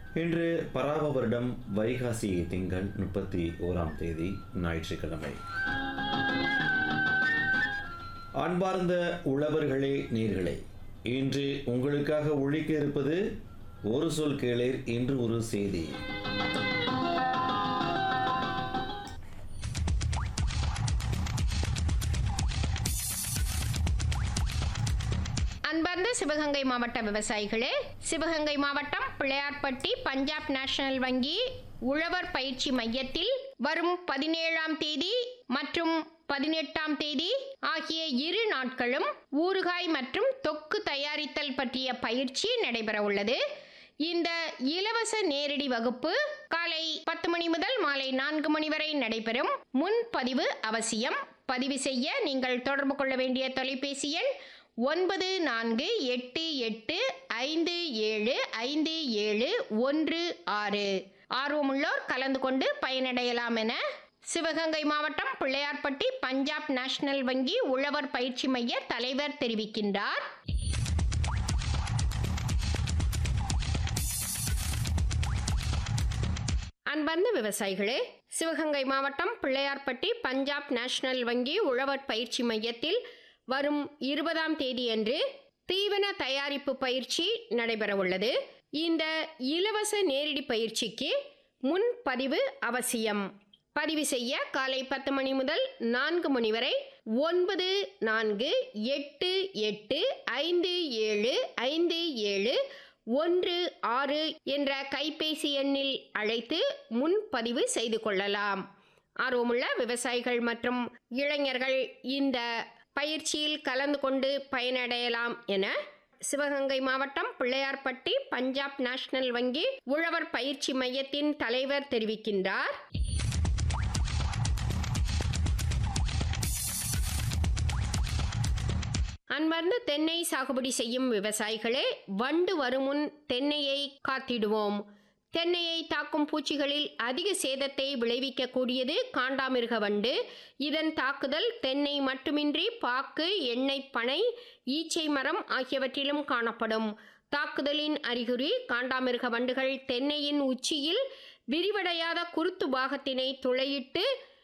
இன்று பராப வருடம் வைகாசி திங்கள் முப்பத்தி ஓராம் தேதி ஞாயிற்றுக்கிழமை அன்பார்ந்த உழவர்களே நீர்களே இன்று உங்களுக்காக ஒழிக்க இருப்பது ஒரு சொல் கேளீர் இன்று ஒரு செய்தி அன்பார்ந்த சிவகங்கை மாவட்ட விவசாயிகளே சிவகங்கை மாவட்டம் பிள்ளையார்பட்டி பஞ்சாப் நேஷனல் வங்கி உழவர் பயிற்சி மையத்தில் வரும் பதினேழாம் தேதி மற்றும் பதினெட்டாம் தேதி ஆகிய இரு நாட்களும் ஊறுகாய் மற்றும் தொக்கு தயாரித்தல் பற்றிய பயிற்சி நடைபெற உள்ளது இந்த இலவச நேரடி வகுப்பு காலை பத்து மணி முதல் மாலை நான்கு மணி வரை நடைபெறும் முன்பதிவு அவசியம் பதிவு செய்ய நீங்கள் தொடர்பு கொள்ள வேண்டிய தொலைபேசி எண் ஒன்பது நான்கு எட்டு எட்டு ஐந்து ஏழு ஐந்து ஏழு ஒன்று ஆறு ஆர்வமுள்ளோர் கலந்து கொண்டு பயனடையலாம் என சிவகங்கை மாவட்டம் பிள்ளையார்பட்டி பஞ்சாப் நேஷனல் வங்கி உழவர் பயிற்சி மைய தலைவர் தெரிவிக்கின்றார் அன்பர்ந்த விவசாயிகளே சிவகங்கை மாவட்டம் பிள்ளையார்பட்டி பஞ்சாப் நேஷனல் வங்கி உழவர் பயிற்சி மையத்தில் வரும் இருபதாம் தேதியன்று தீவன தயாரிப்பு பயிற்சி நடைபெற உள்ளது இந்த இலவச நேரடி பயிற்சிக்கு முன்பதிவு அவசியம் பதிவு செய்ய காலை பத்து மணி முதல் நான்கு மணி வரை ஒன்பது நான்கு எட்டு எட்டு ஐந்து ஏழு ஐந்து ஏழு ஒன்று ஆறு என்ற கைபேசி எண்ணில் அழைத்து முன்பதிவு செய்து கொள்ளலாம் ஆர்வமுள்ள விவசாயிகள் மற்றும் இளைஞர்கள் இந்த பயிற்சியில் கலந்து கொண்டு பயனடையலாம் என சிவகங்கை மாவட்டம் பிள்ளையார்பட்டி பஞ்சாப் நேஷனல் வங்கி உழவர் பயிற்சி மையத்தின் தலைவர் தெரிவிக்கின்றார் அன்பார்ந்த தென்னை சாகுபடி செய்யும் விவசாயிகளே வண்டு வருமுன் தென்னையை காத்திடுவோம் தென்னையை தாக்கும் பூச்சிகளில் அதிக சேதத்தை விளைவிக்கக்கூடியது காண்டாமிருக வண்டு இதன் தாக்குதல் தென்னை மட்டுமின்றி பாக்கு எண்ணெய் பனை ஈச்சை மரம் ஆகியவற்றிலும் காணப்படும் தாக்குதலின் அறிகுறி காண்டாமிருக வண்டுகள் தென்னையின் உச்சியில் விரிவடையாத குருத்து பாகத்தினை துளையிட்டு